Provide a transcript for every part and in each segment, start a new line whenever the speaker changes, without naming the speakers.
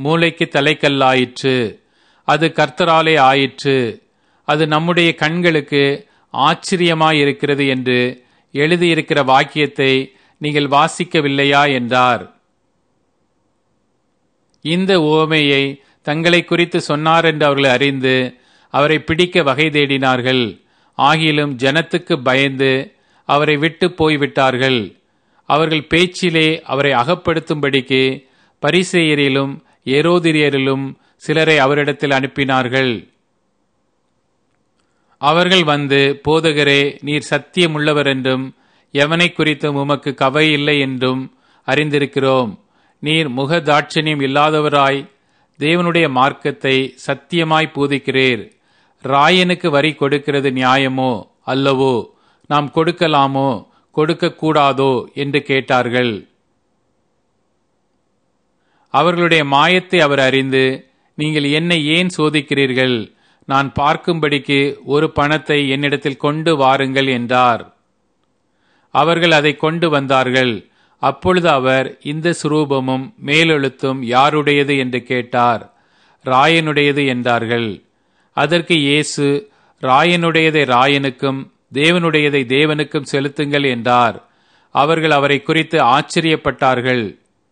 மூளைக்கு தலைக்கல்லாயிற்று அது கர்த்தராலே ஆயிற்று அது நம்முடைய கண்களுக்கு ஆச்சரியமாயிருக்கிறது என்று எழுதியிருக்கிற வாக்கியத்தை நீங்கள் வாசிக்கவில்லையா என்றார் இந்த ஓமையை தங்களை குறித்து சொன்னார் என்று அவர்கள் அறிந்து அவரை பிடிக்க வகை தேடினார்கள் ஆகிலும் ஜனத்துக்கு பயந்து அவரை விட்டு போய்விட்டார்கள் அவர்கள் பேச்சிலே அவரை அகப்படுத்தும்படிக்கு பரிசெயரிலும் ஏரோதிரியரிலும் சிலரை அவரிடத்தில் அனுப்பினார்கள் அவர்கள் வந்து போதகரே நீர் சத்தியமுள்ளவர் என்றும் எவனை குறித்தும் உமக்கு கவை இல்லை என்றும் அறிந்திருக்கிறோம் நீர் முக தாட்சணியம் இல்லாதவராய் தேவனுடைய மார்க்கத்தை சத்தியமாய் பூதிக்கிறீர் ராயனுக்கு வரி கொடுக்கிறது நியாயமோ அல்லவோ நாம் கொடுக்கலாமோ கொடுக்க கூடாதோ என்று கேட்டார்கள் அவர்களுடைய மாயத்தை அவர் அறிந்து நீங்கள் என்னை ஏன் சோதிக்கிறீர்கள் நான் பார்க்கும்படிக்கு ஒரு பணத்தை என்னிடத்தில் கொண்டு வாருங்கள் என்றார் அவர்கள் அதை கொண்டு வந்தார்கள் அப்பொழுது அவர் இந்த சுரூபமும் மேலெழுத்தும் யாருடையது என்று கேட்டார் ராயனுடையது என்றார்கள் அதற்கு இயேசு ராயனுடையதை ராயனுக்கும் தேவனுடையதை தேவனுக்கும் செலுத்துங்கள் என்றார் அவர்கள் அவரை குறித்து ஆச்சரியப்பட்டார்கள்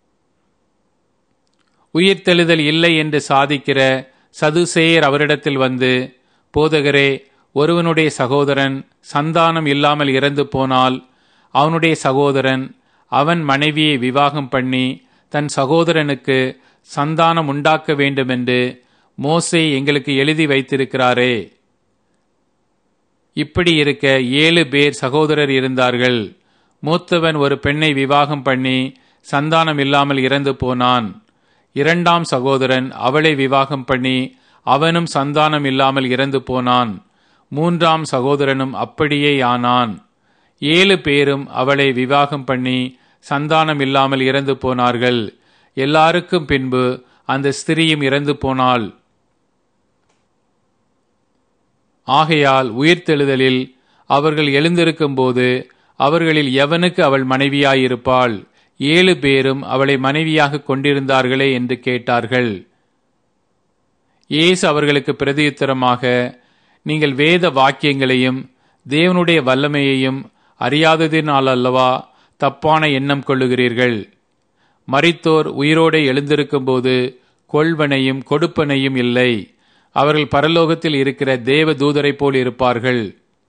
உயிர்த்தெழுதல் இல்லை என்று சாதிக்கிற சதுசேயர் அவரிடத்தில் வந்து போதகரே ஒருவனுடைய சகோதரன் சந்தானம் இல்லாமல் இறந்து போனால் அவனுடைய சகோதரன் அவன் மனைவியை விவாகம் பண்ணி தன் சகோதரனுக்கு சந்தானம் உண்டாக்க வேண்டுமென்று மோசே எங்களுக்கு எழுதி வைத்திருக்கிறாரே இப்படி இருக்க ஏழு பேர் சகோதரர் இருந்தார்கள் மூத்தவன் ஒரு பெண்ணை விவாகம் பண்ணி சந்தானம் இல்லாமல் இறந்து போனான் இரண்டாம் சகோதரன் அவளை விவாகம் பண்ணி அவனும் சந்தானம் இல்லாமல் இறந்து போனான் மூன்றாம் சகோதரனும் அப்படியே ஆனான் ஏழு பேரும் அவளை விவாகம் பண்ணி சந்தானம் இல்லாமல் இறந்து போனார்கள் எல்லாருக்கும் பின்பு அந்த ஸ்திரீயும் இறந்து போனாள் ஆகையால் உயிர்த்தெழுதலில் அவர்கள் எழுந்திருக்கும் போது அவர்களில் எவனுக்கு அவள் மனைவியாயிருப்பாள் ஏழு பேரும் அவளை மனைவியாக கொண்டிருந்தார்களே என்று கேட்டார்கள் இயேசு அவர்களுக்கு பிரதியுத்தரமாக நீங்கள் வேத வாக்கியங்களையும் தேவனுடைய வல்லமையையும் அறியாததினால் அல்லவா தப்பான எண்ணம் கொள்ளுகிறீர்கள் மரித்தோர் உயிரோடு எழுந்திருக்கும்போது கொள்வனையும் கொடுப்பனையும் இல்லை அவர்கள் பரலோகத்தில் இருக்கிற தேவ தூதரை போல் இருப்பார்கள்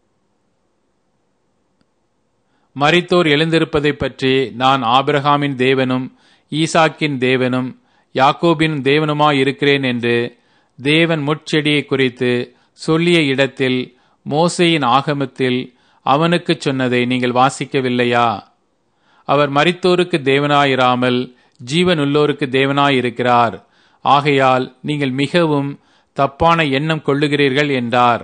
மரித்தோர் எழுந்திருப்பதை பற்றி நான் ஆபிரகாமின் தேவனும் ஈசாக்கின் தேவனும் யாக்கோபின் தேவனுமாய் இருக்கிறேன் என்று தேவன் முட்செடியை குறித்து சொல்லிய இடத்தில் மோசையின் ஆகமத்தில் அவனுக்கு சொன்னதை நீங்கள் வாசிக்கவில்லையா அவர் மரித்தோருக்கு தேவனாயிராமல் ஜீவனுள்ளோருக்கு தேவனாயிருக்கிறார் ஆகையால் நீங்கள் மிகவும் தப்பான எண்ணம் கொள்ளுகிறீர்கள் என்றார்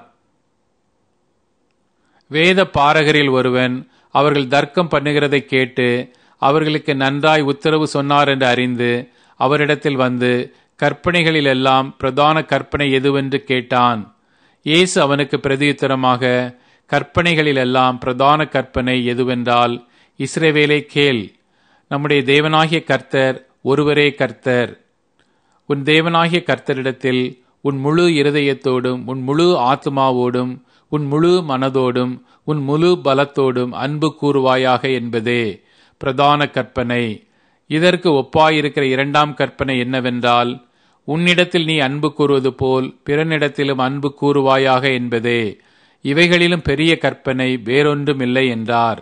வேத பாரகரில் ஒருவன் அவர்கள் தர்க்கம் பண்ணுகிறதை கேட்டு அவர்களுக்கு நன்றாய் உத்தரவு சொன்னார் என்று அறிந்து அவரிடத்தில் வந்து கற்பனைகளிலெல்லாம் பிரதான கற்பனை எதுவென்று கேட்டான் இயேசு அவனுக்கு பிரதியுத்தரமாக கற்பனைகளிலெல்லாம் பிரதான கற்பனை எதுவென்றால் இஸ்ரேவேலை கேள் நம்முடைய தேவனாகிய கர்த்தர் ஒருவரே கர்த்தர் உன் தேவனாகிய கர்த்தரிடத்தில் உன் முழு இருதயத்தோடும் உன் முழு ஆத்மாவோடும் உன் முழு மனதோடும் உன் முழு பலத்தோடும் அன்பு கூறுவாயாக என்பதே பிரதான கற்பனை இதற்கு ஒப்பாயிருக்கிற இரண்டாம் கற்பனை என்னவென்றால் உன்னிடத்தில் நீ அன்பு கூறுவது போல் பிறனிடத்திலும் அன்பு கூறுவாயாக என்பதே இவைகளிலும் பெரிய கற்பனை வேறொன்றும் இல்லை என்றார்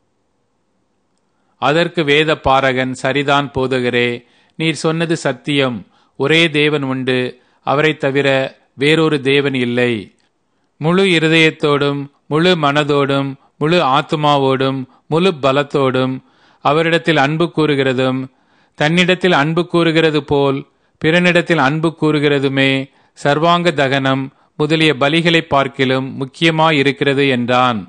அதற்கு வேத பாரகன் சரிதான் போதகரே நீர் சொன்னது சத்தியம் ஒரே தேவன் உண்டு அவரை தவிர வேறொரு தேவன் இல்லை முழு இருதயத்தோடும் முழு மனதோடும் முழு ஆத்மாவோடும் முழு பலத்தோடும் அவரிடத்தில் அன்பு கூறுகிறதும் தன்னிடத்தில் அன்பு கூறுகிறது போல் பிறனிடத்தில் அன்பு கூறுகிறதுமே சர்வாங்க தகனம் முதலிய பலிகளை பார்க்கிலும் முக்கியமாயிருக்கிறது என்றான்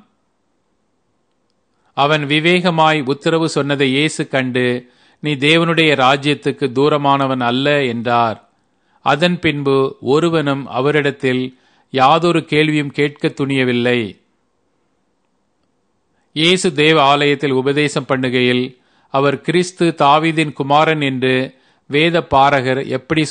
அவன் விவேகமாய் உத்தரவு சொன்னதை இயேசு கண்டு நீ தேவனுடைய ராஜ்யத்துக்கு தூரமானவன் அல்ல என்றார் அதன் பின்பு ஒருவனும் அவரிடத்தில் யாதொரு கேள்வியும் கேட்க துணியவில்லை இயேசு தேவ ஆலயத்தில் உபதேசம் பண்ணுகையில் அவர் கிறிஸ்து தாவீதின் குமாரன் என்று வேத பாரகர் எப்படி